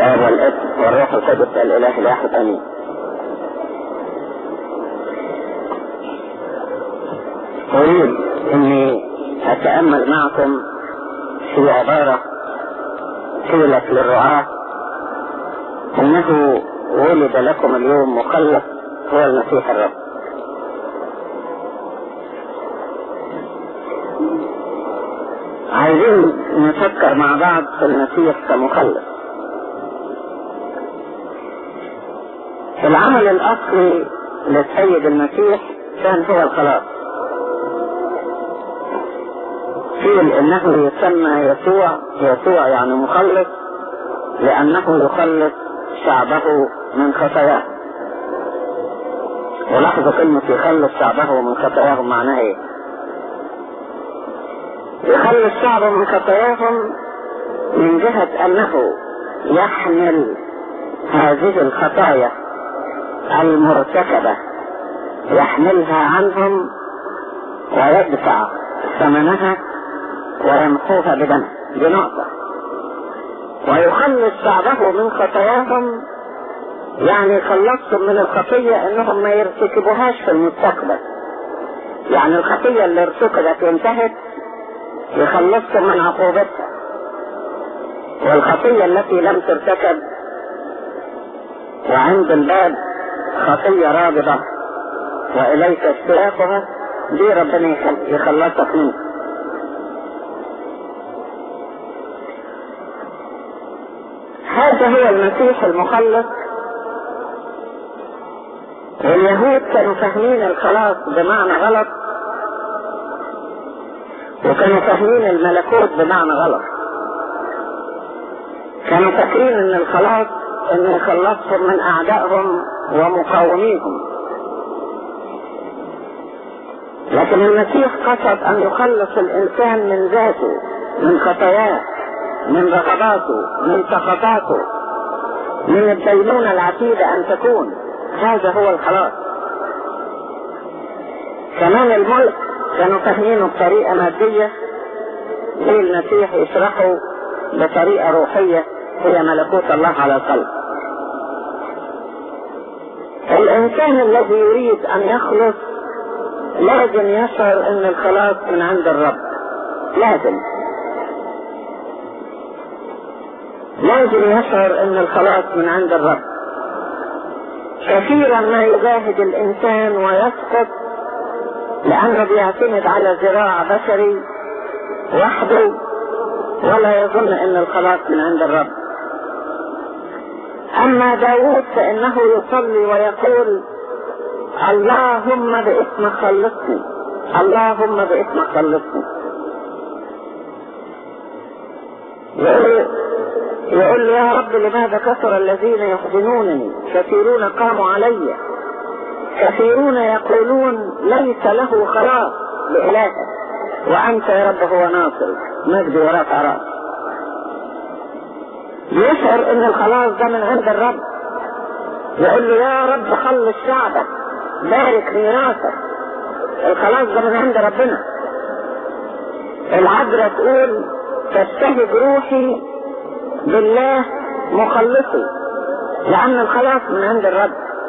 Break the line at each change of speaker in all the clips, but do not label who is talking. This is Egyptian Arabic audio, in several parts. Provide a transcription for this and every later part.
الآب والابن والروح القدس الإله الواحد آمين أريد أني أتأمل معكم في عبارة قيلت للرعاة إنه ولد لكم اليوم مخلص هو المسيح الرب عايزين نفكر مع بعض في المسيح كمخلص العمل الأصلي للسيد المسيح كان هو الخلاص قيل انه يسمى يسوع يسوع يعني مخلص لانه يخلص شعبه من خطاياه ولاحظوا كلمة يخلص شعبه من خطاياهم معناها ايه يخلص شعبه من خطاياهم من جهة انه يحمل هذه الخطايا المرتكبة يحملها عنهم ويدفع ثمنها ويمحوها بدم بنقطة ويخلص شعبه من خطاياهم يعني خلصهم من الخطية انهم ما يرتكبوهاش في المستقبل يعني الخطية اللي ارتكبت وانتهت يخلصهم من عقوبتها والخطية التي لم ترتكب وعند الباب خطية رابضة وإليك اشتراكها دي ربنا يخلصك منها هذا هو المسيح المخلص واليهود كانوا فاهمين الخلاص بمعنى غلط وكانوا فاهمين الملكوت بمعنى غلط كانوا فاكرين ان الخلاص انه يخلصهم من اعدائهم ومقاوميهم لكن المسيح قصد ان يخلص الانسان من ذاته من خطاياه من رغباته من سخطاته من الدينونة العتيدة ان تكون هذا هو الخلاص كمان الملك كانوا فاهمينه بطريقة مادية زي المسيح يشرحه بطريقة روحية هي ملكوت الله على القلب الانسان الذي يريد ان يخلص لازم يشعر ان الخلاص من عند الرب لازم لازم يشعر ان الخلاص من عند الرب كثيرا ما يجاهد الانسان ويسقط لانه بيعتمد على ذراع بشري وحده ولا يظن ان الخلاص من عند الرب اما داود فانه يصلي ويقول اللهم باسمك خلصني اللهم باسمك خلصني يقول يقول له يا رب لماذا كثر الذين يحزنونني كثيرون قاموا علي كثيرون يقولون ليس له خلاص لإلهك وأنت يا رب هو ناصر مجد ورفع راس يشعر ان الخلاص ده من عند الرب يقول له يا رب خلص شعبك بارك ميراثك الخلاص ده من عند ربنا العذراء تقول تستهج روحي بالله مخلصي لأن الخلاص من عند الرب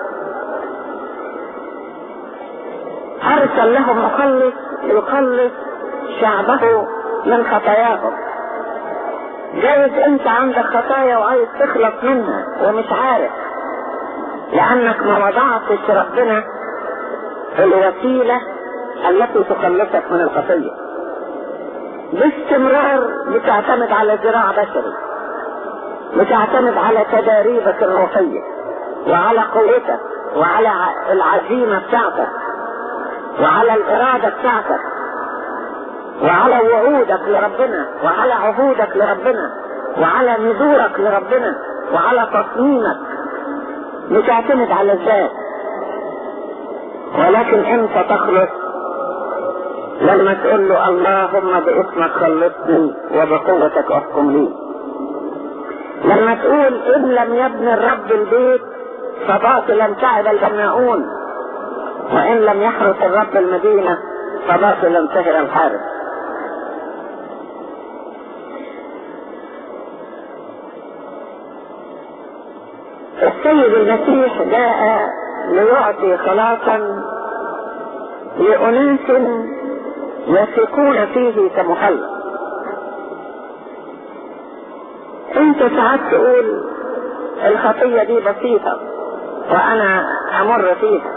أرسل له مخلص يخلص شعبه من خطاياهم جايز انت عندك خطايا وعايز تخلص منها ومش عارف لانك ما وضعتش ربنا الوسيلة التي تخلصك من الخطية باستمرار بتعتمد على ذراع بشري بتعتمد على تداريبك الروحية وعلى قوتك وعلى العزيمة بتاعتك وعلى الإرادة بتاعتك وعلى وعودك لربنا وعلى عهودك لربنا وعلى نذورك لربنا وعلى تصميمك بتعتمد على الذات ولكن انت تخلص لما تقول له اللهم باسمك خلصني وبقوتك احكم لي لما تقول ان لم يبني الرب البيت فباطلا تعب البناؤون وان لم يحرس الرب المدينه فباطلا سهر الحارس السيد المسيح جاء ليعطي خلاصا لأناس يثقون فيه كمخلص انت ساعات تقول الخطية دي بسيطة وانا امر فيها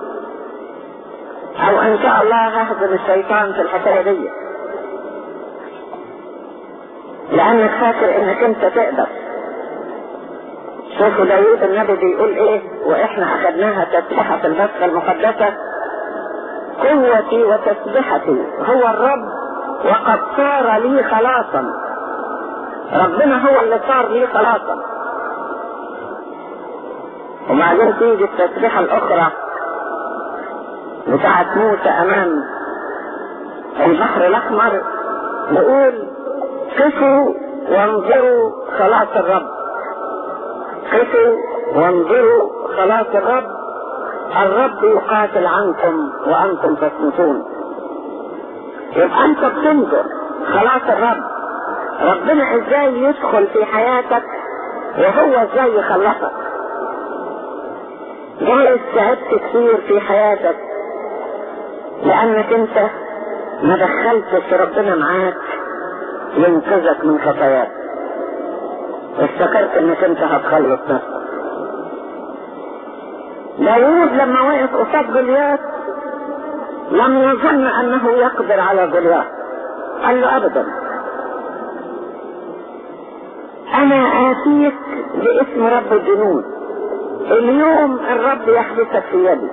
او ان شاء الله ههزم الشيطان في الحكاية دي لانك فاكر انك انت تقدر شوفوا داوود النبي بيقول ايه واحنا اخذناها تسبحة في البسخة المقدسة قوتي وتسبحتي هو الرب وقد صار لي خلاصا ربنا هو اللي صار لي خلاصا وبعدين تيجي التسبيحة الأخرى بتاعت موسى أمام البحر الأحمر يقول قفوا وانظروا خلاص الرب قفوا وانظروا خلاص الرب الرب يقاتل عنكم وأنتم تصمتون يبقى أنت بتنظر خلاص الرب ربنا ازاي يدخل في حياتك وهو ازاي يخلصك جايز تعبت كتير في حياتك لانك انت ما دخلتش ربنا معاك ينقذك من خطاياك افتكرت انك انت هتخلص نفسك داوود لما وقف قصاد جوليات لم يظن انه يقدر على جوليات قال له ابدا انا اتيك باسم رب الجنود اليوم الرب يحبسك في يدي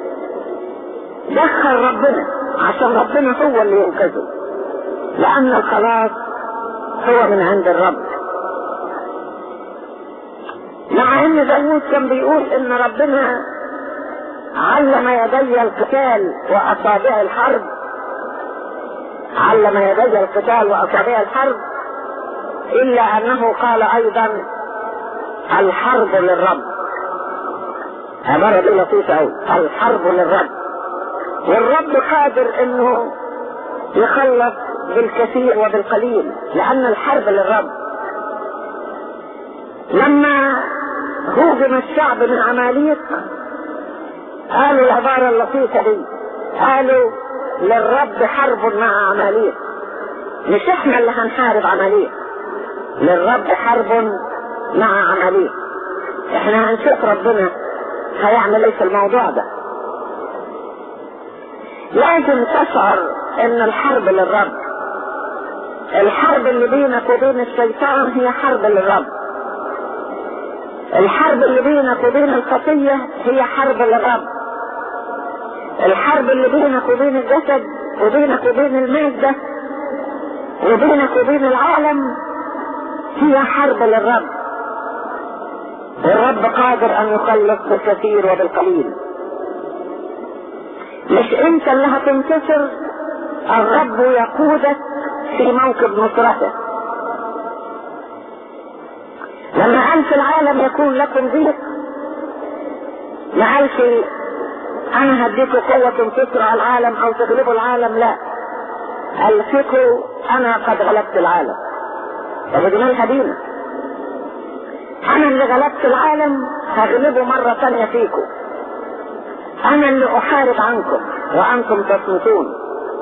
دخل ربنا عشان ربنا هو اللي ينقذه لان الخلاص هو من عند الرب مع ان داوود كان بيقول ان ربنا علم يدي القتال واصابع الحرب علم يدي القتال واصابع الحرب الا انه قال ايضا الحرب للرب عبارة دي لطيفة اوي الحرب للرب والرب قادر انه يخلص بالكثير وبالقليل لان الحرب للرب لما هوجم الشعب من عماليق قالوا العبارة اللطيفة دي قالوا للرب حرب مع عماليق مش احنا اللي هنحارب عماليق للرب حرب مع عماليق احنا هنشوف ربنا هيعمل ايه في الموضوع ده لازم تشعر ان الحرب للرب الحرب اللي بينك وبين الشيطان هي حرب للرب الحرب اللي بينك وبين الخطية هي حرب للرب الحرب اللي بينك وبين الجسد وبينك وبين المادة وبينك وبين العالم هي حرب للرب والرب قادر ان يخلص بالكثير وبالقليل مش انت اللي هتنتصر الرب يقودك في موكب نصرته لما قال في العالم يكون لكم ضيق ما قالش انا هديكوا قوة تنتصروا على العالم او تغلبوا العالم لا قال فيكوا انا قد غلبت العالم طب دي مالها بينا انا اللي غلبت العالم هغلبه مرة تانية فيكم انا اللي احارب عنكم وانتم تصمتون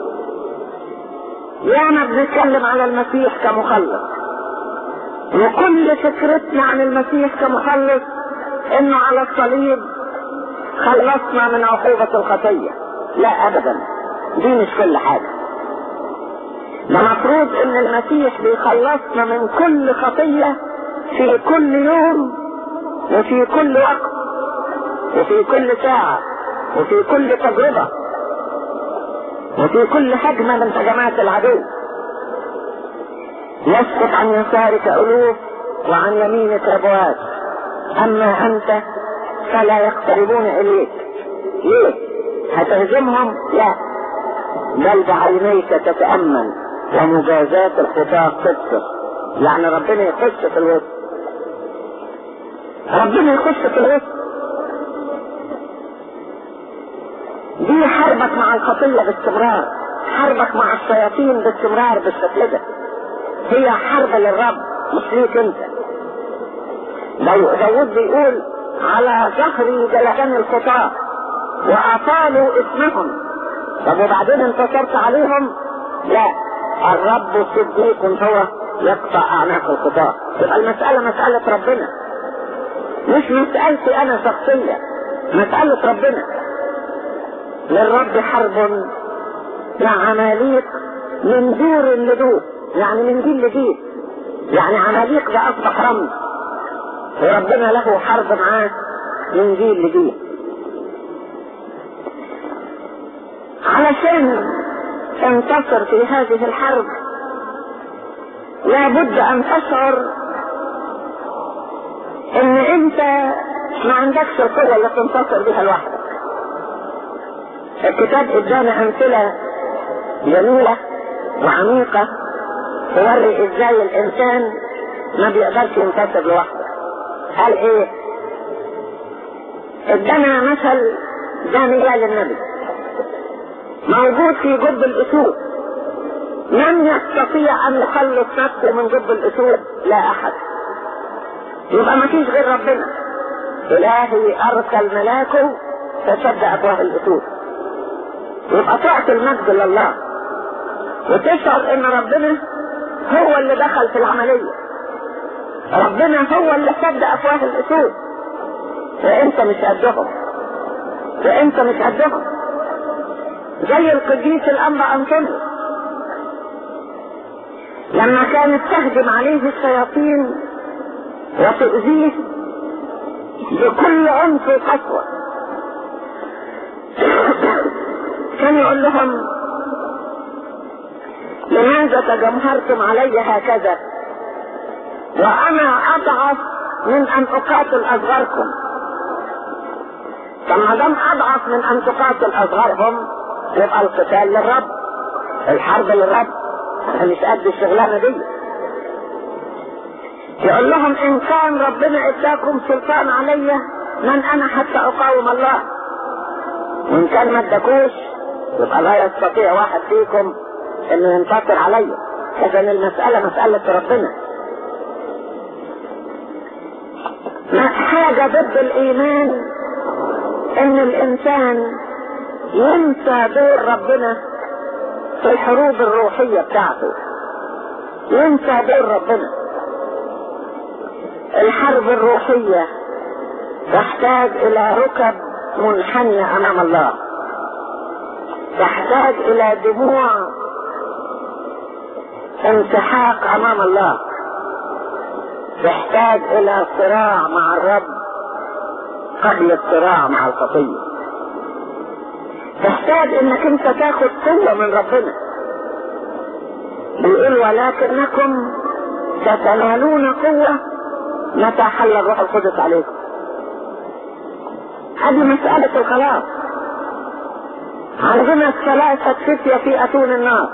ياما بنتكلم على المسيح كمخلص وكل فكرتنا عن المسيح كمخلص انه على الصليب خلصنا من عقوبة الخطية لا ابدا دي مش كل حاجة ده مفروض ان المسيح بيخلصنا من كل خطية في كل يوم وفي كل وقت وفي كل ساعة وفي كل تجربة وفي كل هجمة من هجمات العدو يسقط عن يسارك ألوف وعن يمينك أبواب أما أنت فلا يقتربون إليك ليه؟ هتهزمهم؟ لا بل بعينيك تتأمل ومجازات الخطاة تبصر يعني ربنا يخش في الوسط ربنا يخش في الوسط دي حربك مع الخطية باستمرار حربك مع الشياطين باستمرار بالشكل ده هي حرب للرب مش ليك انت داود بيقول على ظهر جلدان الخطاة وأطالوا اسمهم طب وبعدين انتصرت عليهم؟ لا الرب صديق هو يقطع أعناق الخطاة تبقى المسألة مسألة ربنا مش مسألتي أنا شخصية مسألة ربنا للرب حرب مع عماليق من دور لدور يعني من جيل لجيل يعني عماليق ده أصبح رمز وربنا له حرب معاه من جيل لجيل علشان تنتصر في هذه الحرب لابد ان تشعر ان انت ما عندكش القوة اللي تنتصر بها لوحدك الكتاب ادانا امثلة جميلة وعميقة توري ازاي الانسان ما بيقدرش ينتصر لوحده قال ايه ادانا مثل دانيال النبي موجود في جب الاسود من يستطيع ان يخلص نفسه من جب الاسود لا احد يبقى ما فيش غير ربنا الهي ارسل ملاكه فشد ابواب الاسود يبقى تعطي المجد لله وتشعر ان ربنا هو اللي دخل في العملية ربنا هو اللي سد افواه الاسود فانت مش قدهم فانت مش قدهم زي القديس الانبا انطونيوس لما كانت تهجم عليه الشياطين وتؤذيه بكل عنف وقسوة كان يقول لهم لماذا تجمهرتم علي هكذا وانا اضعف من ان اقاتل اصغركم فما دام اضعف من ان تقاتل اصغرهم يبقى القتال للرب الحرب للرب انا مش قد الشغلانه دي يقول لهم ان كان ربنا اداكم سلطان عليا من انا حتى اقاوم الله وان كان ما اداكوش يبقى لا يستطيع واحد فيكم انه ينتصر عليا اذا المسألة مسألة ربنا ما حاجة ضد الايمان ان الانسان ينسى دور ربنا في الحروب الروحية بتاعته ينسى دور ربنا الحرب الروحية تحتاج الى ركب منحنية امام الله تحتاج الى دموع انسحاق امام الله تحتاج الى صراع مع الرب قبل الصراع مع الخطية تحتاج انك انت تاخد قوة من ربنا بيقول ولكنكم ستنالون قوة متى حل الروح القدس عليكم هذه مسألة الخلاص عندنا الثلاثة فتية في أتون النار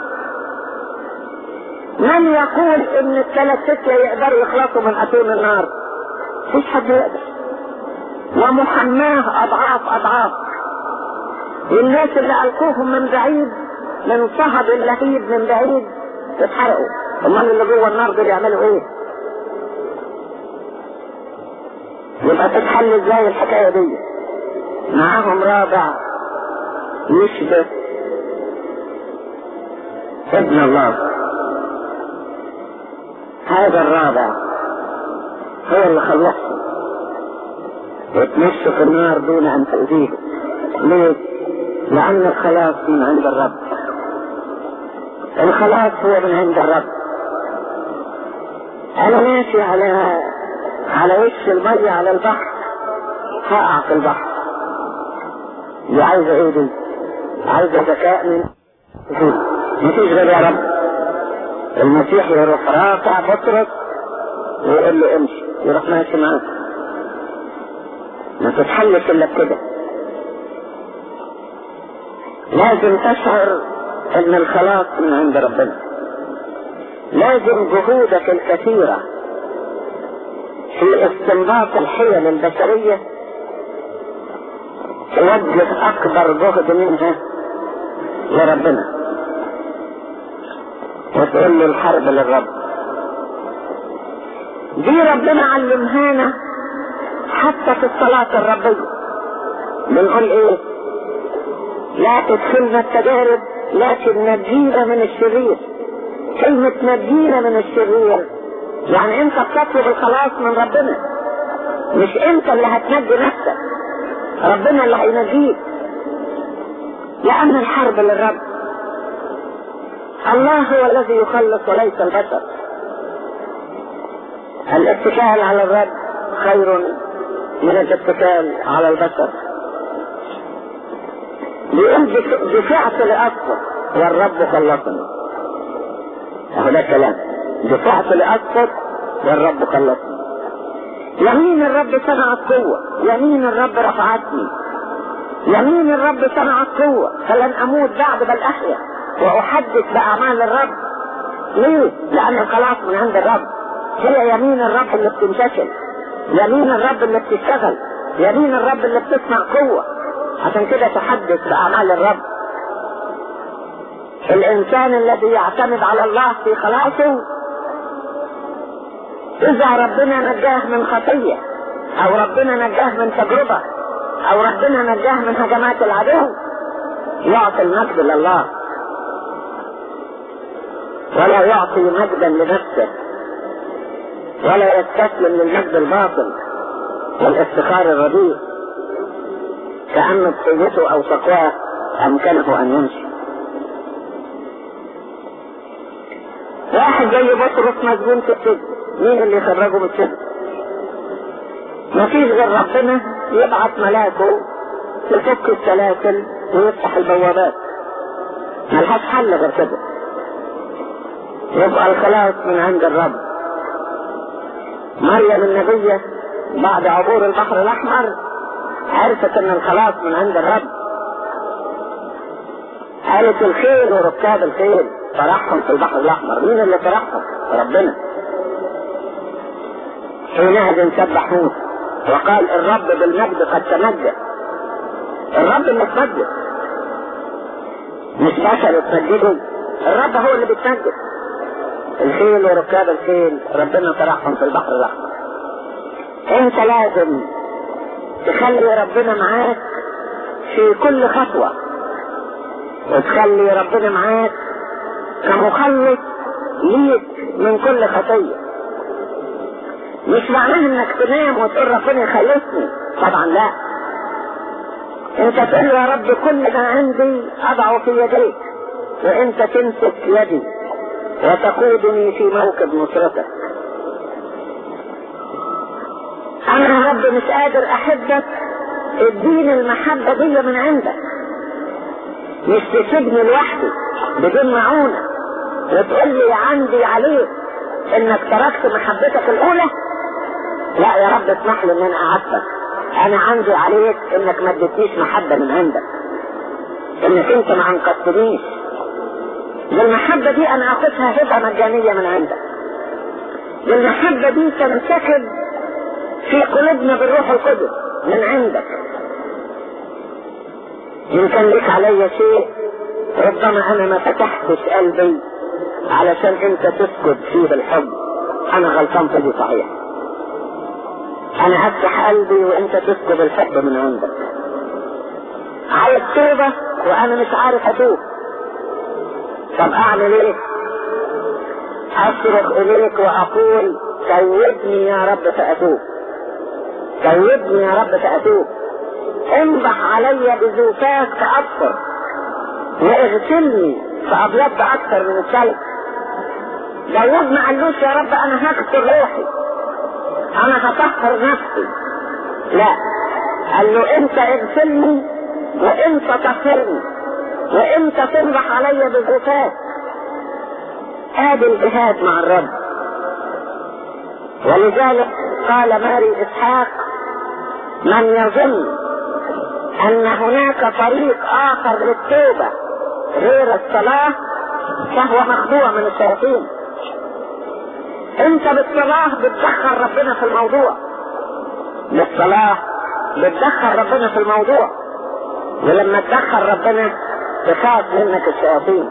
من يقول ان الثلاث فتية يقدروا يخلصوا من أتون النار مفيش حد يقدر ومحماه أضعاف أضعاف الناس اللي ألقوهم من بعيد من صهد اللهيب من بعيد اتحرقوا امال اللي جوه النار دول يعملوا ايه يبقى تتحل ازاي الحكاية دي معاهم رابع يشبه ابن الله هذا الرابع هو اللي خلصه وتمشي في النار دون ان تؤذيه ليه؟ لأن الخلاص من عند الرب الخلاص هو من عند الرب أنا ماشي على على وش المية على البحر هقع في البحر دي عايزة ايه دي؟ عايزة ذكاء من مفيش غير يا رب المسيح يروح رافع بطرس ويقول له امشي يروح ماشي معاه ما تتحلش الا بكده لازم تشعر ان الخلاص من عند ربنا لازم جهودك الكثيرة في استنباط الحيل البشرية توجه اكبر جهد منها لربنا وتقول له الحرب للرب دي ربنا علمهانا حتى في الصلاة الربية بنقول ايه لا تدخلنا التجارب لكن نجينا من الشرير كلمة نجينا من الشرير يعني انت بتطلب الخلاص من ربنا مش انت اللي هتنجي نفسك ربنا اللي هينجيك لان الحرب للرب الله هو الذي يخلص وليس البشر الاتكال على الرب خير من الاتكال على البشر بيقول دفعت لأكثر والرب خلصني اهو ده الكلام دفعت لأكثر والرب خلصني يمين الرب صنعت قوة يمين الرب رفعتني يمين الرب صنعت قوة فلن أموت بعد بل أحيا وأحدث بأعمال الرب ليه؟ لأن الخلاص من عند الرب هي يمين الرب اللي بتنتشر يمين الرب اللي بتشتغل يمين الرب اللي بتصنع قوة عشان كده تحدث بأعمال الرب الإنسان الذي يعتمد على الله في خلاصه إذا ربنا نجاه من خطية أو ربنا نجاه من تجربة أو ربنا نجاه من هجمات العدو يعطي المجد لله ولا يعطي مجدا لنفسه ولا يستسلم للمجد الباطل والافتخار الرديء كأن قوته أو تقواه أمكنه أن يمشي واحد زي بطرس مسجون في السجن مين اللي خرجه من السجن؟ مفيش غير ربنا يبعث ملاكه يفك السلاسل ويفتح البوابات ملهاش حل غير كده يبقى الخلاص من عند الرب مريم النبية بعد عبور البحر الأحمر عرفت ان الخلاص من عند الرب قالت الخيل وركاب الخيل طرحهم في البحر الاحمر مين اللي طرحهم ربنا حينئذ سبح موسى وقال الرب بالمجد قد تمجد الرب اللي تمجد مش بشر تمجده الرب هو اللي بيتمجد الخيل وركاب الخيل ربنا طرحهم في البحر الاحمر انت لازم تخلي ربنا معاك في كل خطوة وتخلي ربنا معاك كمخلص ليك من كل خطية مش معناه انك تنام وتقول ربنا يخلصني طبعا لا انت تقول يا رب كل ما عندي اضعه في يديك وانت تمسك يدي وتقودني في موكب نصرتك انا يا رب مش قادر احبك اديني المحبة دي من عندك مش تسيبني لوحدي بدون معونة وتقول لي عندي عليك انك تركت محبتك الاولى لا يا رب اسمح لي ان انا اعاتبك انا عندي عليك انك ما اديتنيش محبة من عندك انك انت ما انقذتنيش المحبة دي انا اخذها هبة مجانية من عندك المحبة دي تنسكب في قلوبنا بالروح القدس من عندك إن كان لك علي شيء ربما أنا ما فتحتش قلبي علشان أنت تسكت فيه بالحب أنا غلطان في دي صحيح أنا أفتح قلبي وأنت تسكت الحب من عندك على التوبة وأنا مش عارف أتوب طب أعمل إيه؟ أصرخ إليك وأقول توبني يا رب فأتوب توبني يا رب فأتوب انضح علي بزوفاك فأكثر واغسلني فأبيض أكثر من الثلج داود ما قالوش يا رب أنا هغسل روحي أنا هطهر نفسي لا قال له أنت اغسلني وأنت طهرني وأنت تنضح علي بزوفاك هذا الجهاد مع الرب ولذلك قال ماري إسحاق من يظن أن هناك طريق آخر للتوبة غير الصلاة فهو مخدوع من الشياطين انت بالصلاة بتدخل ربنا في الموضوع بالصلاة بتدخل ربنا في الموضوع ولما تدخل ربنا تخاف منك الشياطين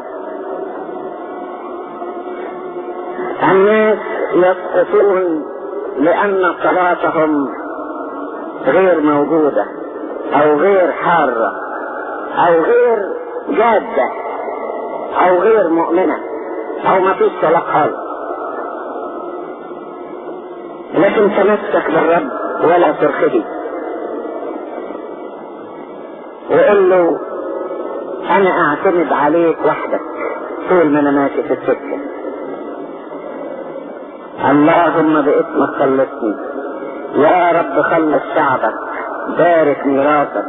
الناس يسقطون لأن صلاتهم غير موجودة او غير حارة او غير جادة او غير مؤمنة او ما فيش صلاة خالص لكن تمسك بالرب ولا ترخدي وقل له انا اعتمد عليك وحدك طول ما انا ماشي في السكة اللهم باسمك خلصني يا رب خلص شعبك بارك ميراثك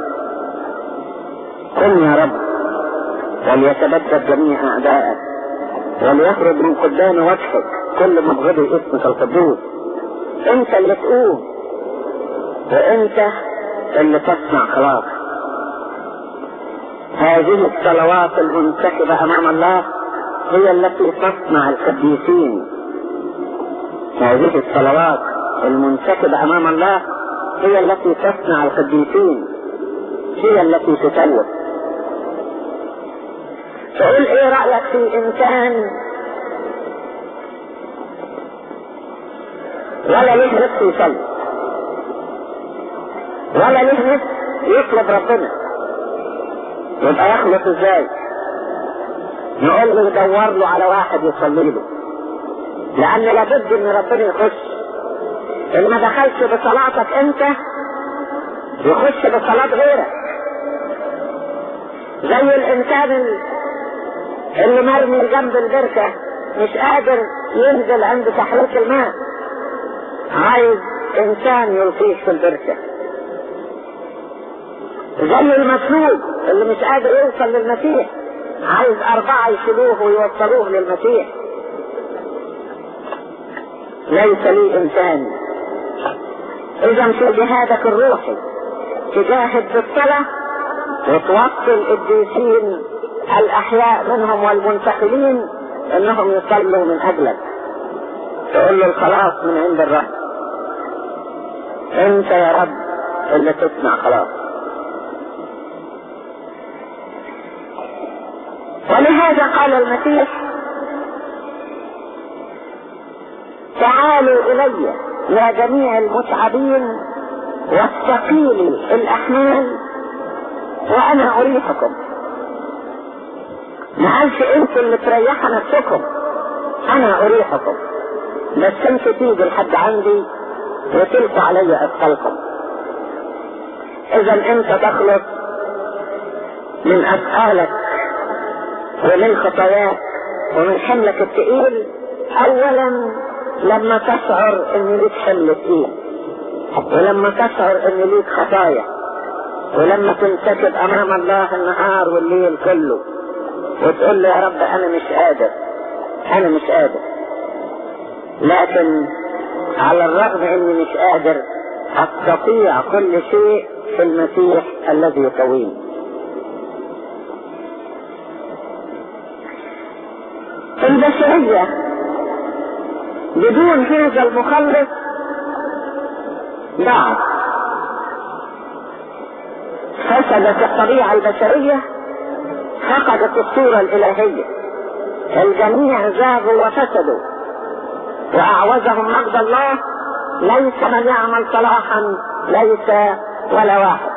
قم يا رب وليتبدد جميع اعدائك وليخرج من قدام وجهك كل مبغضي اسمك القدوس انت اللي تقوم وانت اللي تصنع خلاص هذه الصلوات المنتخبة امام الله هي التي تصنع القديسين هذه الصلوات المنتخبة امام الله هي التي تصنع القديسين هي التي تتوب تقول ايه رأيك في انسان ولا له نفس يصلي ولا له نفس يطلب ربنا يبقى يخلص ازاي نقول له يدور له على واحد يصلي له لان لابد ان ربنا يخش اللي ما دخلش بصلاتك انت يخش بصلاة غيرك زي الانسان اللي مرمي جنب البركة مش قادر ينزل عند تحريك الماء عايز انسان يلقيه في البركة زي المسلوب اللي مش قادر يوصل للمسيح عايز اربعة يشيلوه ويوصلوه للمسيح ليس لي انسان اذا في جهادك الروحي تجاهد بالصلاة وتوصل القديسين الاحياء منهم والمنتقلين انهم يصلوا من اجلك تقول له الخلاص من عند الرب انت يا رب اللي تصنع خلاص ولهذا قال المسيح تعالوا الي يا جميع المتعبين والثقيل الاحمال وانا اريحكم ما قالش انتوا اللي تريحوا نفسكم انا اريحكم بس انتوا تيجوا لحد عندي وتلقوا علي اثقالكم اذا انت تخلص من اثقالك ومن خطاياك ومن حملك الثقيل اولا لما تشعر ان ليك حمل ثقيل ولما تشعر ان ليك خطايا ولما تنسكب امام الله النهار والليل كله وتقول له يا رب انا مش قادر انا مش قادر لكن على الرغم اني مش قادر استطيع كل شيء في المسيح الذي يقويني البشرية بدون هذا المخلص ضعف فسدت الطبيعة البشرية فقدت الصورة الإلهية الجميع زاغوا وفسدوا وأعوزهم مجد الله ليس من يعمل صلاحا ليس ولا واحد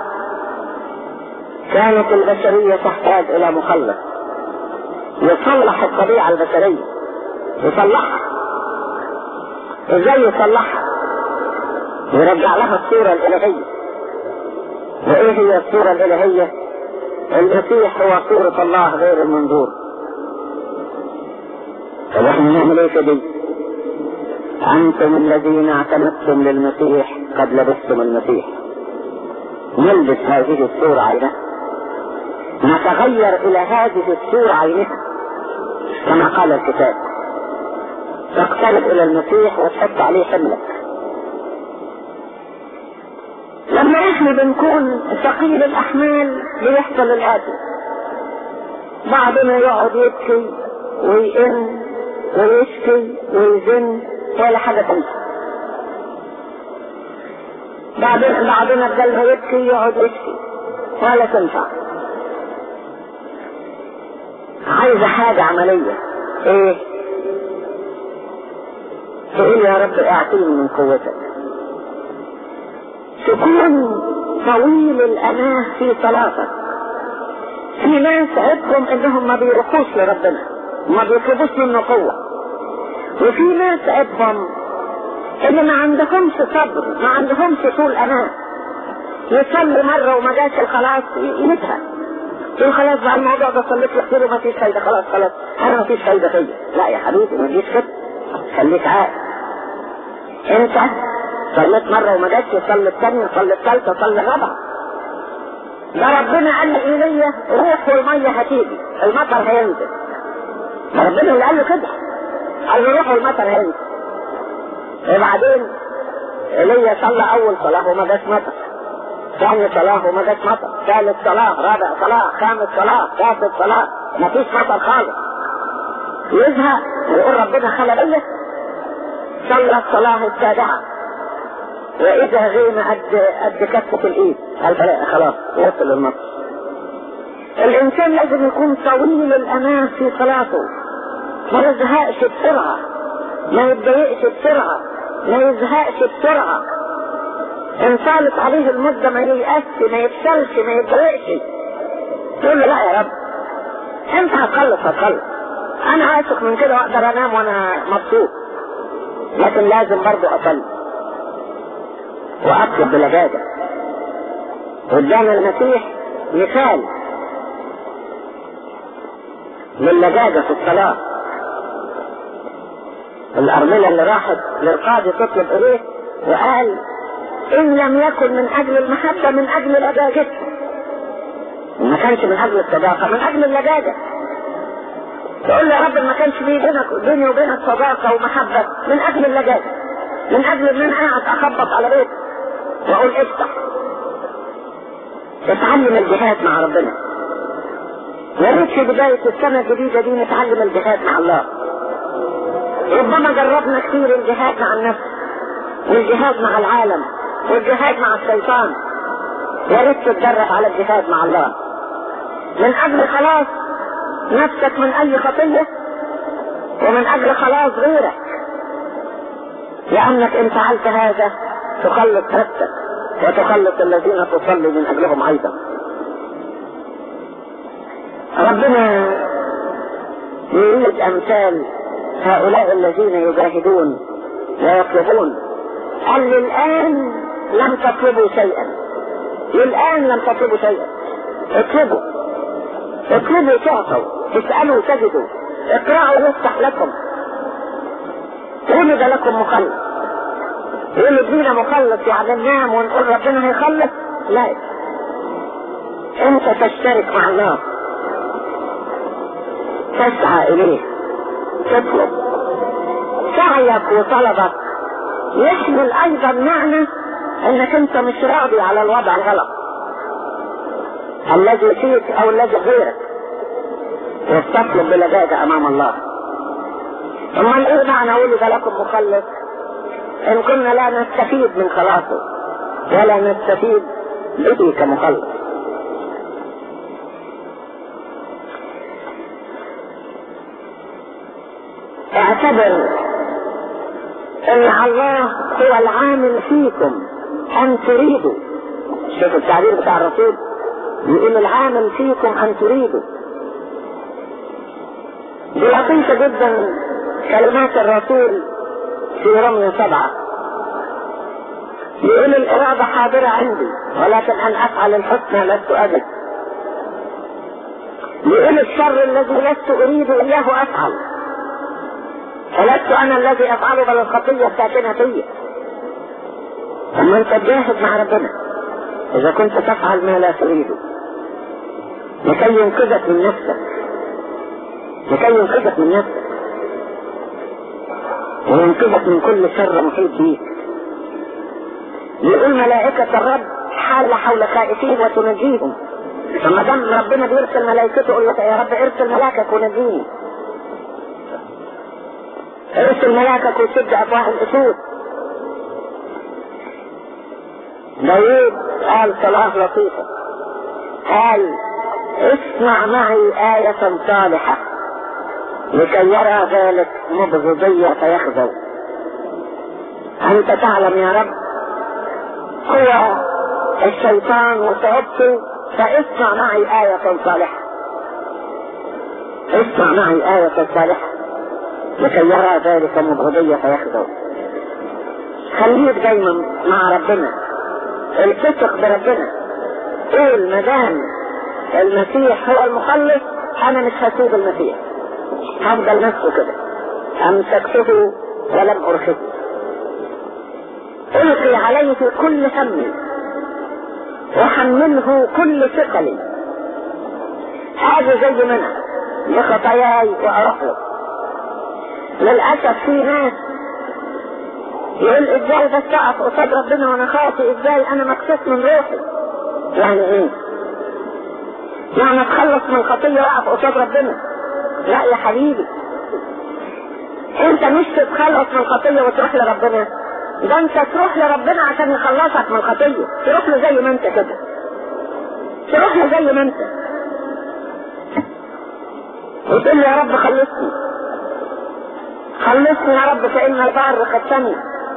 كانت البشرية تحتاج إلى مخلص يصلح الطبيعة البشرية يصلحها ازاي يصلحها يرجع لها الصورة الإلهية وإيه هي الصورة الإلهية المسيح هو صورة الله غير المنظور طب احنا نعمل ايه كده انتم الذين اعتمدتم للمسيح قد لبستم المسيح نلبس هذه الصورة عينها نتغير الى هذه الصورة عينها كما قال الكتاب تقترب الى المسيح وتحط عليه حملك لما احنا بنكون ثقيل الاحمال بيحصل الاتي بعضنا يقعد يبكي ويئن ويشكي ويزن ولا حاجة تمشي بعدين بعضنا بدل ما يبكي يقعد يشكي ولا تنفع عايزة حاجة عملية ايه تقول يا رب اعطيني من قوتك كن طويل الأناه في صلاتك في ناس عيبهم انهم ما بيروحوش لربنا ما بيطلبوش منه قوة وفي ناس عيبهم اللي ما عندهمش صبر ما عندهمش طول امان يصلي مرة وما جاش الخلاص يزهق يقول خلاص بقى الموضوع ده صليت له كتير وما فيش فايدة خلاص خلاص انا ما فيش فايدة فيا لا يا حبيبي ما تجيش كده خليك عاقل انت صليت مرة وما جاتش صلي الثانية صلي الثالثة صلي الرابعة ده ربنا قال لإيليا روح والمية هتيجي المطر هينزل ده ربنا اللي قال له كده قال له روح والمطر هينزل وبعدين ايليا صلى أول صلاة وما جاش مطر ثاني صلاة وما جاش مطر ثالث صلاة رابع صلاة خامس صلاة سادس صلاة ما فيش مطر خالص يزهق ويقول ربنا خلق ليا صلى الصلاة السابعة وإذا غينا قد قد كفة الإيد قال فلا خلاص وصل المطر الإنسان لازم يكون طويل الأمان في صلاته ما يزهقش بسرعة ما يتضايقش بسرعة ما يزهقش بسرعة إن طالت عليه المدة ما ييأسش ما يفشلش ما يتضايقش تقول له لا يا رب أنت هتخلص هتخلص أنا عاشق من كده وأقدر أنام وأنا مبسوط لكن لازم برضه أصلي وأطلب بلجاجة قدام المسيح مثال للجاجة في الصلاة الأرملة اللي راحت للقاضي تطلب إليه وقال إن لم يكن من أجل المحبة من أجل لجاجته ما كانش من أجل الصداقة من أجل اللجاجة تقول له يا رب ما كانش في بينك بيني وبينك صداقة ومحبة من أجل اللجاجة من أجل إن أنا قاعد أخبط على بيتك وأقول افتح تتعلم الجهاد مع ربنا يا ريت في بداية السنة الجديدة دي نتعلم الجهاد مع الله ربما جربنا كثير الجهاد مع النفس والجهاد مع العالم والجهاد مع الشيطان يا ريت تتدرب على الجهاد مع الله من اجل خلاص نفسك من اي خطية ومن اجل خلاص غيرك لانك ان فعلت هذا تخلص نفسك وتخلص الذين تصلي من اجلهم ايضا ربنا يريد امثال هؤلاء الذين يجاهدون ويطلبون قال الان لم تطلبوا شيئا الان لم تطلبوا شيئا اطلبوا اطلبوا تعطوا اسألوا تجدوا اقرأوا يفتح لكم ولد لكم مخلص يقول ادينا مخلص يعني ننام ونقول ربنا هيخلص لا انت تشترك مع الله تسعى اليه تطلب سعيك وطلبك يحمل ايضا معنى انك انت مش راضي على الوضع الغلط الذي فيك او الذي غيرك وتطلب بلجاجة امام الله امال ايه معنى ولد لكم مخلص ان كنا لا نستفيد من خلاصه ولا نستفيد به كمخلص اعتبر ان الله هو العامل فيكم ان تريدوا شوف التعبير بتاع الرسول يقول العامل فيكم ان تريدوا دي لطيفة جدا كلمات الرسول في رمي سبعة يقول الإرادة حاضرة عندي ولكن أن أفعل الحسنى لست أجد يقول الشر الذي لست أريد إياه أفعل فلست أنا الذي أفعله بل الخطية الساكنة فيا لما أنت تجاهد مع ربنا إذا كنت تفعل ما لا تريده لكي ينقذك من نفسك لكي ينقذك من نفسك وينقذك من كل شر محيط بيك يقول ملائكة الرب حال حول خائفين وتنجيهم فما دام ربنا بيرسل ملائكته يقول لك يا رب ارسل ملاكك ونجيني ارسل ملاكك وسد افواه الاسود داوود قال صلاة لطيفة قال اسمع معي آية صالحة لكي يرى ذلك مبغضية فيخزو أنت تعلم يا رب هو الشيطان وصعوبته فاسمع معي آية صالحة اسمع معي آية صالحة لكي يرى ذلك مبغضية فيخذوا خليك دايما مع ربنا التصق بربنا قول ما دام المسيح هو المخلص انا مش هسيب المسيح هفضل نفسه كده امسكته ولم ارخصه القي عليه كل همي وحمله كل ثقلي هذا زي ما انا لخطاياي واروح له للاسف في ناس يقول ازاي بس اقف قصاد ربنا وانا خاطئ ازاي انا مكسوف من روحي يعني ايه يعني اتخلص من الخطيه واقف قصاد ربنا لا يا حبيبي انت مش تتخلص من الخطيه وتروح لربنا ده انت تروح لربنا عشان يخلصك من الخطيه تروح له زي ما انت كده تروح له زي ما انت وتقول له يا رب خلصني خلصني يا رب فإن البحر قد سمي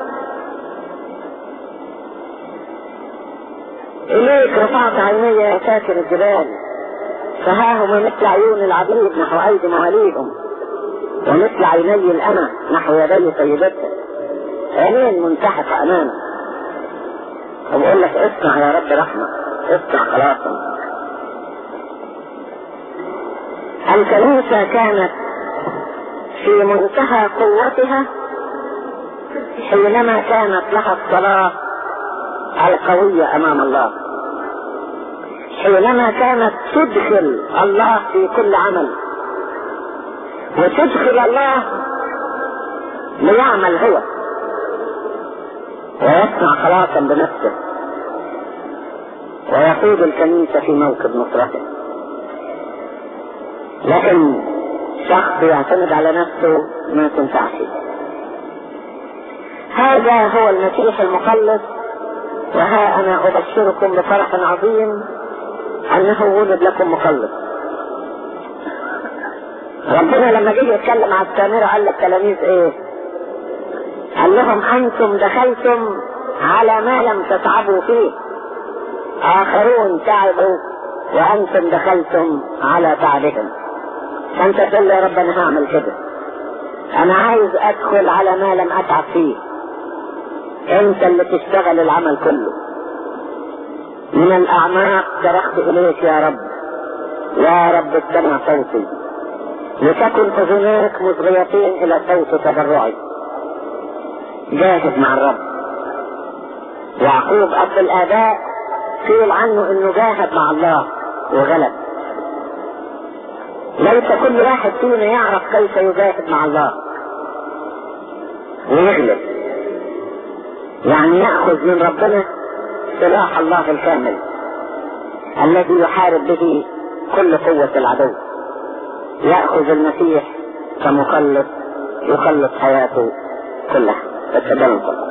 إليك رفعت عيني يا ساكن الجبال فها هما مثل عيون العبيد نحو أيدي مواليهم ومثل عيني الأمة نحو يدي سيدتها عينين منتحفة أمامه فبقول لك اسمع يا رب رحمة اسمع خلاصا الكنيسة كانت في منتهى قوتها حينما كانت لها الصلاة القوية أمام الله حينما كانت تدخل الله في كل عمل وتدخل الله ليعمل هو ويصنع خلاصا بنفسه ويقود الكنيسة في موكب نصرته لكن شخص يعتمد على نفسه ما تنفعش هذا هو المسيح المخلص وها انا ابشركم بفرح عظيم انه ولد لكم مخلص ربنا لما جه يتكلم على السامرة قال للتلاميذ ايه قال لهم انتم دخلتم على ما لم تتعبوا فيه اخرون تعبوا وانتم دخلتم على تعبهم فانت تقول يا رب انا هعمل كده انا عايز ادخل على ما لم اتعب فيه انت اللي تشتغل العمل كله من الاعماق صرخت اليك يا رب يا رب استمع صوتي لتكن اذناك مصغيتين الى صوت تضرعي جاهد مع الرب يعقوب اب الاباء قيل عنه انه جاهد مع الله وغلب ليس كل واحد فينا يعرف كيف يجاهد مع الله ويغلب يعني يأخذ من ربنا سلاح الله الكامل الذي يحارب به كل قوة العدو يأخذ المسيح كمخلص يخلص حياته كلها فتبنى